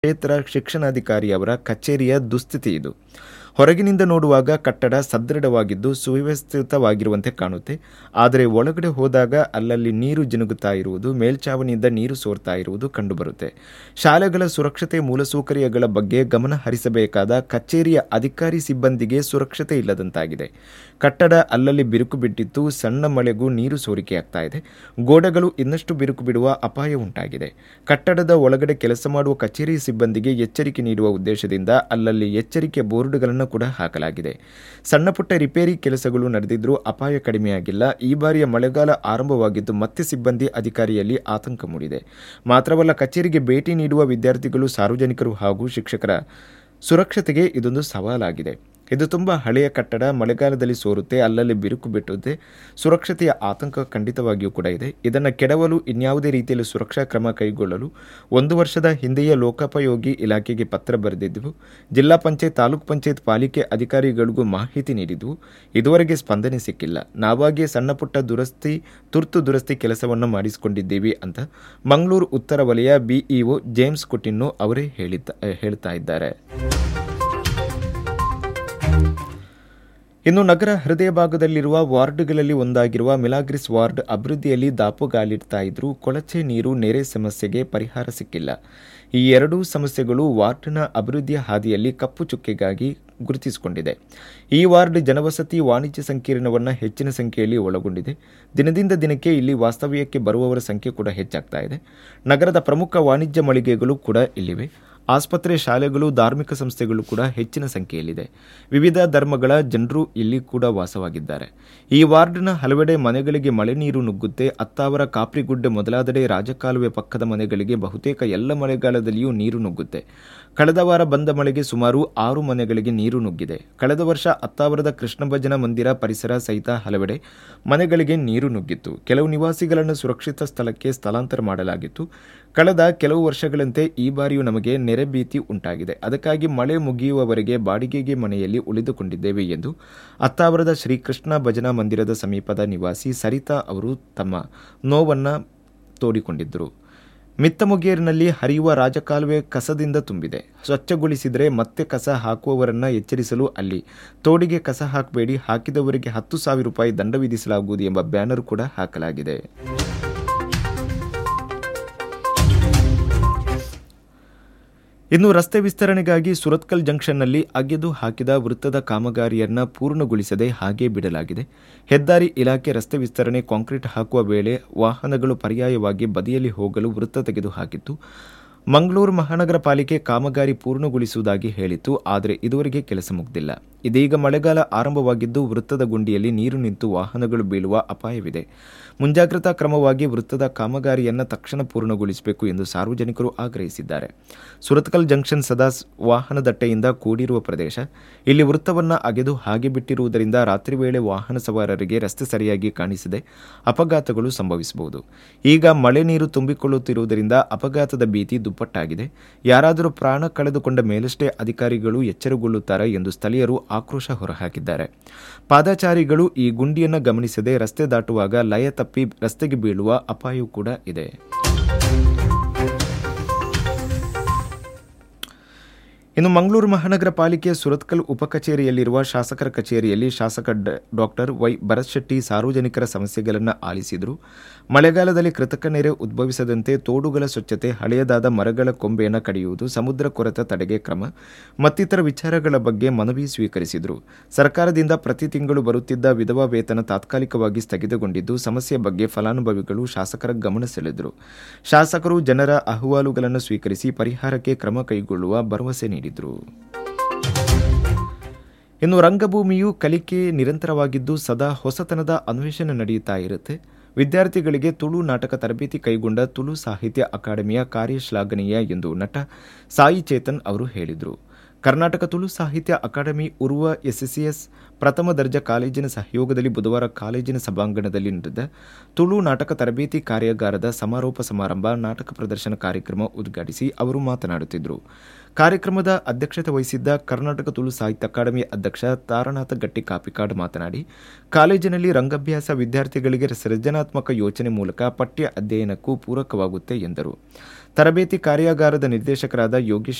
ಕ್ಷೇತ್ರ ಶಿಕ್ಷಣಾಧಿಕಾರಿಯವರ ಕಚೇರಿಯ ದುಸ್ಥಿತಿ ಇದು ಹೊರಗಿನಿಂದ ನೋಡುವಾಗ ಕಟ್ಟಡ ಸದೃಢವಾಗಿದ್ದು ಸುವ್ಯವಸ್ಥಿತವಾಗಿರುವಂತೆ ಕಾಣುತ್ತೆ ಆದರೆ ಒಳಗಡೆ ಹೋದಾಗ ಅಲ್ಲಲ್ಲಿ ನೀರು ಜಿನುಗುತ್ತಾ ಇರುವುದು ಮೇಲ್ಛಾವಣಿಯಿಂದ ನೀರು ಸೋರ್ತಾ ಇರುವುದು ಕಂಡುಬರುತ್ತೆ ಶಾಲೆಗಳ ಸುರಕ್ಷತೆ ಮೂಲಸೌಕರ್ಯಗಳ ಬಗ್ಗೆ ಗಮನ ಹರಿಸಬೇಕಾದ ಕಚೇರಿಯ ಅಧಿಕಾರಿ ಸಿಬ್ಬಂದಿಗೆ ಸುರಕ್ಷತೆ ಇಲ್ಲದಂತಾಗಿದೆ ಕಟ್ಟಡ ಅಲ್ಲಲ್ಲಿ ಬಿರುಕು ಬಿಟ್ಟಿದ್ದು ಸಣ್ಣ ಮಳೆಗೂ ನೀರು ಸೋರಿಕೆಯಾಗ್ತಾ ಇದೆ ಗೋಡೆಗಳು ಇನ್ನಷ್ಟು ಬಿರುಕು ಬಿಡುವ ಅಪಾಯ ಉಂಟಾಗಿದೆ ಕಟ್ಟಡದ ಒಳಗಡೆ ಕೆಲಸ ಮಾಡುವ ಕಚೇರಿ ಸಿಬ್ಬಂದಿಗೆ ಎಚ್ಚರಿಕೆ ನೀಡುವ ಉದ್ದೇಶದಿಂದ ಅಲ್ಲಲ್ಲಿ ಎಚ್ಚರಿಕೆ ಬೋರ್ಡ್ಗಳನ್ನು ಕೂಡ ಹಾಕಲಾಗಿದೆ ಸಣ್ಣ ಪುಟ್ಟ ರಿಪೇರಿ ಕೆಲಸಗಳು ನಡೆದಿದ್ರೂ ಅಪಾಯ ಕಡಿಮೆಯಾಗಿಲ್ಲ ಈ ಬಾರಿಯ ಮಳೆಗಾಲ ಆರಂಭವಾಗಿದ್ದು ಮತ್ತೆ ಸಿಬ್ಬಂದಿ ಅಧಿಕಾರಿಯಲ್ಲಿ ಆತಂಕ ಮೂಡಿದೆ ಮಾತ್ರವಲ್ಲ ಕಚೇರಿಗೆ ಭೇಟಿ ನೀಡುವ ವಿದ್ಯಾರ್ಥಿಗಳು ಸಾರ್ವಜನಿಕರು ಹಾಗೂ ಶಿಕ್ಷಕರ ಸುರಕ್ಷತೆಗೆ ಇದೊಂದು ಸವಾಲಾಗಿದೆ ಇದು ತುಂಬ ಹಳೆಯ ಕಟ್ಟಡ ಮಳೆಗಾಲದಲ್ಲಿ ಸೋರುತ್ತೆ ಅಲ್ಲಲ್ಲಿ ಬಿರುಕು ಬಿಟ್ಟುತ್ತೆ ಸುರಕ್ಷತೆಯ ಆತಂಕ ಖಂಡಿತವಾಗಿಯೂ ಕೂಡ ಇದೆ ಇದನ್ನು ಕೆಡವಲು ಇನ್ಯಾವುದೇ ರೀತಿಯಲ್ಲಿ ಸುರಕ್ಷಾ ಕ್ರಮ ಕೈಗೊಳ್ಳಲು ಒಂದು ವರ್ಷದ ಹಿಂದೆಯೇ ಲೋಕೋಪಯೋಗಿ ಇಲಾಖೆಗೆ ಪತ್ರ ಬರೆದಿದ್ದೆವು ಜಿಲ್ಲಾ ಪಂಚಾಯತ್ ತಾಲೂಕ್ ಪಂಚಾಯತ್ ಪಾಲಿಕೆ ಅಧಿಕಾರಿಗಳಿಗೂ ಮಾಹಿತಿ ನೀಡಿದ್ವು ಇದುವರೆಗೆ ಸ್ಪಂದನೆ ಸಿಕ್ಕಿಲ್ಲ ನಾವಾಗಿಯೇ ಸಣ್ಣ ಪುಟ್ಟ ದುರಸ್ತಿ ತುರ್ತು ದುರಸ್ತಿ ಕೆಲಸವನ್ನು ಮಾಡಿಸಿಕೊಂಡಿದ್ದೀವಿ ಅಂತ ಮಂಗಳೂರು ಉತ್ತರ ವಲಯ ಬಿಇಒ ಜೇಮ್ಸ್ ಕುಟಿನ್ನು ಅವರೇ ಹೇಳಿದ್ದ ಹೇಳ್ತಾ ಇದ್ದಾರೆ ಇನ್ನು ನಗರ ಹೃದಯ ಭಾಗದಲ್ಲಿರುವ ವಾರ್ಡ್ಗಳಲ್ಲಿ ಒಂದಾಗಿರುವ ಮಿಲಾಗ್ರಿಸ್ ವಾರ್ಡ್ ಅಭಿವೃದ್ಧಿಯಲ್ಲಿ ದಾಪುಗಾಲಿಡ್ತಾ ಇದ್ರೂ ಕೊಳಚೆ ನೀರು ನೆರೆ ಸಮಸ್ಯೆಗೆ ಪರಿಹಾರ ಸಿಕ್ಕಿಲ್ಲ ಈ ಎರಡೂ ಸಮಸ್ಯೆಗಳು ವಾರ್ಡ್ನ ಅಭಿವೃದ್ಧಿಯ ಹಾದಿಯಲ್ಲಿ ಕಪ್ಪು ಚುಕ್ಕೆಗಾಗಿ ಗುರುತಿಸಿಕೊಂಡಿದೆ ಈ ವಾರ್ಡ್ ಜನವಸತಿ ವಾಣಿಜ್ಯ ಸಂಕೀರ್ಣವನ್ನು ಹೆಚ್ಚಿನ ಸಂಖ್ಯೆಯಲ್ಲಿ ಒಳಗೊಂಡಿದೆ ದಿನದಿಂದ ದಿನಕ್ಕೆ ಇಲ್ಲಿ ವಾಸ್ತವ್ಯಕ್ಕೆ ಬರುವವರ ಸಂಖ್ಯೆ ಕೂಡ ಹೆಚ್ಚಾಗ್ತಾ ಇದೆ ನಗರದ ಪ್ರಮುಖ ವಾಣಿಜ್ಯ ಮಳಿಗೆಗಳು ಕೂಡ ಇಲ್ಲಿವೆ ಆಸ್ಪತ್ರೆ ಶಾಲೆಗಳು ಧಾರ್ಮಿಕ ಸಂಸ್ಥೆಗಳು ಕೂಡ ಹೆಚ್ಚಿನ ಸಂಖ್ಯೆಯಲ್ಲಿದೆ ವಿವಿಧ ಧರ್ಮಗಳ ಜನರು ಇಲ್ಲಿ ಕೂಡ ವಾಸವಾಗಿದ್ದಾರೆ ಈ ವಾರ್ಡ್ನ ಹಲವೆಡೆ ಮನೆಗಳಿಗೆ ಮಳೆ ನೀರು ನುಗ್ಗುತ್ತೆ ಅತ್ತಾವರ ಕಾಪ್ರಿಗುಡ್ಡೆ ಮೊದಲಾದೆಡೆ ರಾಜಕಾಲುವೆ ಪಕ್ಕದ ಮನೆಗಳಿಗೆ ಬಹುತೇಕ ಎಲ್ಲ ಮಳೆಗಾಲದಲ್ಲಿಯೂ ನೀರು ನುಗ್ಗುತ್ತೆ ಕಳೆದ ವಾರ ಬಂದ ಮಳೆಗೆ ಸುಮಾರು ಆರು ಮನೆಗಳಿಗೆ ನೀರು ನುಗ್ಗಿದೆ ಕಳೆದ ವರ್ಷ ಅತ್ತಾವರದ ಕೃಷ್ಣ ಭಜನ ಮಂದಿರ ಪರಿಸರ ಸಹಿತ ಹಲವೆಡೆ ಮನೆಗಳಿಗೆ ನೀರು ನುಗ್ಗಿತ್ತು ಕೆಲವು ನಿವಾಸಿಗಳನ್ನು ಸುರಕ್ಷಿತ ಸ್ಥಳಕ್ಕೆ ಸ್ಥಳಾಂತರ ಮಾಡಲಾಗಿತ್ತು ಕಳೆದ ಕೆಲವು ವರ್ಷಗಳಂತೆ ಈ ಬಾರಿಯೂ ನಮಗೆ ನೆರೆ ಭೀತಿ ಉಂಟಾಗಿದೆ ಅದಕ್ಕಾಗಿ ಮಳೆ ಮುಗಿಯುವವರೆಗೆ ಬಾಡಿಗೆಗೆ ಮನೆಯಲ್ಲಿ ಉಳಿದುಕೊಂಡಿದ್ದೇವೆ ಎಂದು ಅತ್ತಾವರದ ಶ್ರೀಕೃಷ್ಣ ಭಜನಾ ಮಂದಿರದ ಸಮೀಪದ ನಿವಾಸಿ ಸರಿತಾ ಅವರು ತಮ್ಮ ನೋವನ್ನು ತೋಡಿಕೊಂಡಿದ್ದರು ಮಿತ್ತಮೊಗೇರಿನಲ್ಲಿ ಹರಿಯುವ ರಾಜಕಾಲುವೆ ಕಸದಿಂದ ತುಂಬಿದೆ ಸ್ವಚ್ಛಗೊಳಿಸಿದರೆ ಮತ್ತೆ ಕಸ ಹಾಕುವವರನ್ನ ಎಚ್ಚರಿಸಲು ಅಲ್ಲಿ ತೋಡಿಗೆ ಕಸ ಹಾಕಬೇಡಿ ಹಾಕಿದವರಿಗೆ ಹತ್ತು ಸಾವಿರ ರೂಪಾಯಿ ದಂಡ ವಿಧಿಸಲಾಗುವುದು ಎಂಬ ಬ್ಯಾನರ್ ಕೂಡ ಹಾಕಲಾಗಿದೆ ಇನ್ನು ರಸ್ತೆ ವಿಸ್ತರಣೆಗಾಗಿ ಸುರತ್ಕಲ್ ಜಂಕ್ಷನ್ನಲ್ಲಿ ಅಗೆದು ಹಾಕಿದ ವೃತ್ತದ ಕಾಮಗಾರಿಯನ್ನ ಪೂರ್ಣಗೊಳಿಸದೆ ಹಾಗೇ ಬಿಡಲಾಗಿದೆ ಹೆದ್ದಾರಿ ಇಲಾಖೆ ರಸ್ತೆ ವಿಸ್ತರಣೆ ಕಾಂಕ್ರೀಟ್ ಹಾಕುವ ವೇಳೆ ವಾಹನಗಳು ಪರ್ಯಾಯವಾಗಿ ಬದಿಯಲ್ಲಿ ಹೋಗಲು ವೃತ್ತ ತೆಗೆದು ಹಾಕಿತ್ತು ಮಂಗಳೂರು ಮಹಾನಗರ ಪಾಲಿಕೆ ಕಾಮಗಾರಿ ಪೂರ್ಣಗೊಳಿಸುವುದಾಗಿ ಹೇಳಿತ್ತು ಆದರೆ ಇದುವರೆಗೆ ಕೆಲಸ ಮುಗ್ದಿಲ್ಲ ಇದೀಗ ಮಳೆಗಾಲ ಆರಂಭವಾಗಿದ್ದು ವೃತ್ತದ ಗುಂಡಿಯಲ್ಲಿ ನೀರು ನಿಂತು ವಾಹನಗಳು ಬೀಳುವ ಅಪಾಯವಿದೆ ಮುಂಜಾಗ್ರತಾ ಕ್ರಮವಾಗಿ ವೃತ್ತದ ಕಾಮಗಾರಿಯನ್ನು ತಕ್ಷಣ ಪೂರ್ಣಗೊಳಿಸಬೇಕು ಎಂದು ಸಾರ್ವಜನಿಕರು ಆಗ್ರಹಿಸಿದ್ದಾರೆ ಸುರತ್ಕಲ್ ಜಂಕ್ಷನ್ ಸದಾ ವಾಹನ ದಟ್ಟೆಯಿಂದ ಕೂಡಿರುವ ಪ್ರದೇಶ ಇಲ್ಲಿ ವೃತ್ತವನ್ನು ಅಗೆದು ಹಾಗೆ ಬಿಟ್ಟಿರುವುದರಿಂದ ರಾತ್ರಿ ವೇಳೆ ವಾಹನ ಸವಾರರಿಗೆ ರಸ್ತೆ ಸರಿಯಾಗಿ ಕಾಣಿಸದೆ ಅಪಘಾತಗಳು ಸಂಭವಿಸಬಹುದು ಈಗ ಮಳೆ ನೀರು ತುಂಬಿಕೊಳ್ಳುತ್ತಿರುವುದರಿಂದ ಅಪಘಾತದ ಭೀತಿ ದುಪ್ಪಟ್ಟಾಗಿದೆ ಯಾರಾದರೂ ಪ್ರಾಣ ಕಳೆದುಕೊಂಡ ಮೇಲಷ್ಟೇ ಅಧಿಕಾರಿಗಳು ಎಚ್ಚರಗೊಳ್ಳುತ್ತಾರೆ ಎಂದು ಸ್ಥಳೀಯರು ಆಕ್ರೋಶ ಹೊರಹಾಕಿದ್ದಾರೆ ಪಾದಚಾರಿಗಳು ಈ ಗುಂಡಿಯನ್ನು ಗಮನಿಸದೆ ರಸ್ತೆ ದಾಟುವಾಗ ಲಯ ತಪ್ಪಿ ರಸ್ತೆಗೆ ಬೀಳುವ ಅಪಾಯವೂ ಕೂಡ ಇದೆ ಇನ್ನು ಮಂಗಳೂರು ಮಹಾನಗರ ಪಾಲಿಕೆಯ ಸುರತ್ಕಲ್ ಉಪಕಚೇರಿಯಲ್ಲಿರುವ ಶಾಸಕರ ಕಚೇರಿಯಲ್ಲಿ ಶಾಸಕ ಡಾಕ್ಟರ್ ವೈ ಭರತ್ ಶೆಟ್ಟಿ ಸಾರ್ವಜನಿಕರ ಸಮಸ್ಯೆಗಳನ್ನು ಆಲಿಸಿದರು ಮಳೆಗಾಲದಲ್ಲಿ ಕೃತಕ ನೆರೆ ಉದ್ಭವಿಸದಂತೆ ತೋಡುಗಳ ಸ್ವಚ್ಛತೆ ಹಳೆಯದಾದ ಮರಗಳ ಕೊಂಬೆಯನ್ನು ಕಡಿಯುವುದು ಸಮುದ್ರ ಕೊರೆತ ತಡೆಗೆ ಕ್ರಮ ಮತ್ತಿತರ ವಿಚಾರಗಳ ಬಗ್ಗೆ ಮನವಿ ಸ್ವೀಕರಿಸಿದರು ಸರ್ಕಾರದಿಂದ ಪ್ರತಿ ತಿಂಗಳು ಬರುತ್ತಿದ್ದ ವಿಧವಾ ವೇತನ ತಾತ್ಕಾಲಿಕವಾಗಿ ಸ್ಥಗಿತಗೊಂಡಿದ್ದು ಸಮಸ್ಯೆ ಬಗ್ಗೆ ಫಲಾನುಭವಿಗಳು ಶಾಸಕರ ಗಮನ ಸೆಳೆದರು ಶಾಸಕರು ಜನರ ಅಹವಾಲುಗಳನ್ನು ಸ್ವೀಕರಿಸಿ ಪರಿಹಾರಕ್ಕೆ ಕ್ರಮ ಕೈಗೊಳ್ಳುವ ಭರವಸೆ ನೀಡಿದರು ಇನ್ನು ರಂಗಭೂಮಿಯು ಕಲಿಕೆ ನಿರಂತರವಾಗಿದ್ದು ಸದಾ ಹೊಸತನದ ಅನ್ವೇಷಣೆ ನಡೆಯುತ್ತಾ ಇರುತ್ತೆ ವಿದ್ಯಾರ್ಥಿಗಳಿಗೆ ತುಳು ನಾಟಕ ತರಬೇತಿ ಕೈಗೊಂಡ ತುಳು ಸಾಹಿತ್ಯ ಅಕಾಡೆಮಿಯ ಕಾರ್ಯ ಶ್ಲಾಘನೀಯ ಎಂದು ನಟ ಸಾಯಿ ಚೇತನ್ ಅವರು ಹೇಳಿದರು ಕರ್ನಾಟಕ ತುಳು ಸಾಹಿತ್ಯ ಅಕಾಡೆಮಿ ಉರುವ ಎಸ್ಎಸ್ಸಿಎಸ್ ಪ್ರಥಮ ದರ್ಜೆ ಕಾಲೇಜಿನ ಸಹಯೋಗದಲ್ಲಿ ಬುಧವಾರ ಕಾಲೇಜಿನ ಸಭಾಂಗಣದಲ್ಲಿ ನಡೆದ ತುಳು ನಾಟಕ ತರಬೇತಿ ಕಾರ್ಯಾಗಾರದ ಸಮಾರೋಪ ಸಮಾರಂಭ ನಾಟಕ ಪ್ರದರ್ಶನ ಕಾರ್ಯಕ್ರಮ ಉದ್ಘಾಟಿಸಿ ಅವರು ಮಾತನಾಡುತ್ತಿದ್ದರು ಕಾರ್ಯಕ್ರಮದ ಅಧ್ಯಕ್ಷತೆ ವಹಿಸಿದ್ದ ಕರ್ನಾಟಕ ತುಳು ಸಾಹಿತ್ಯ ಅಕಾಡೆಮಿ ಅಧ್ಯಕ್ಷ ತಾರನಾಥ ಗಟ್ಟಿ ಕಾಪಿಕಾಡ್ ಮಾತನಾಡಿ ಕಾಲೇಜಿನಲ್ಲಿ ರಂಗಾಭ್ಯಾಸ ವಿದ್ಯಾರ್ಥಿಗಳಿಗೆ ಸೃಜನಾತ್ಮಕ ಯೋಚನೆ ಮೂಲಕ ಪಠ್ಯ ಅಧ್ಯಯನಕ್ಕೂ ಪೂರಕವಾಗುತ್ತೆ ಎಂದರು ತರಬೇತಿ ಕಾರ್ಯಾಗಾರದ ನಿರ್ದೇಶಕರಾದ ಯೋಗೀಶ್